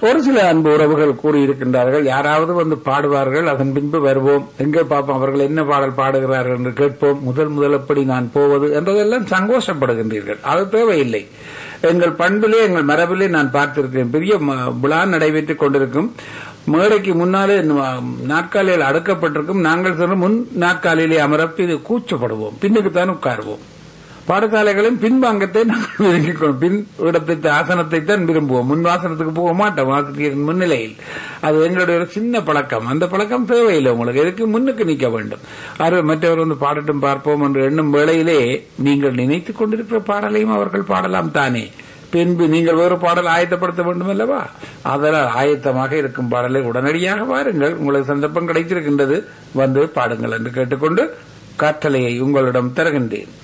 ஒரு சில அன்பு உறவுகள் கூறியிருக்கின்றார்கள் யாராவது வந்து பாடுவார்கள் அதன் பின்பு வருவோம் எங்கே பார்ப்போம் அவர்கள் என்ன பாடல் பாடுகிறார்கள் என்று கேட்போம் முதல் முதல் எப்படி நான் போவது என்றதெல்லாம் சங்கோஷப்படுகின்றீர்கள் அது தேவையில்லை எங்கள் பண்பிலே எங்கள் மரபிலே நான் பார்த்திருக்கிறேன் பெரிய ம- விழா நடைபெற்றுக் கொண்டிருக்கும் மேடைக்கு முன்னாலே ந- நாற்காலியில் அடுக்கப்பட்டிருக்கும் நாங்கள் சொன்ன முன் நாற்காலியிலே அமரப்பி இது கூச்சப்படுவோம் பின்னுக்குத்தான் உட்காருவோம் பாடசாலைகளின் பின்பாங்கத்தை நாங்கள் விரும்பிக் கொள்வோம் பின் இடத்தை ஆசனத்தை தான் விரும்புவோம் முன் வாசனத்துக்கு போக மாட்டோம் ஆசிரியரின் முன்னிலையில் அது எங்களுடைய ஒரு சின்ன பழக்கம் அந்த பழக்கம் தேவையில்லை உங்களுக்கு எதுக்கு முன்னுக்கு நிற்க வேண்டும் அது மற்றவர் வந்து பாடட்டும் பார்ப்போம் என்று எண்ணும் வேளையிலே நீங்கள் நினைத்துக் கொண்டிருக்கிற பாடலையும் அவர்கள் பாடலாம் தானே பின்பு நீங்கள் வேறு பாடல் ஆயத்தப்படுத்த வேண்டும் அல்லவா அதனால் ஆயத்தமாக இருக்கும் பாடலை உடனடியாக வாருங்கள் உங்களுக்கு சந்தர்ப்பம் கிடைத்திருக்கின்றது வந்து பாடுங்கள் என்று கேட்டுக்கொண்டு கட்டளையை உங்களிடம் தருகின்றேன்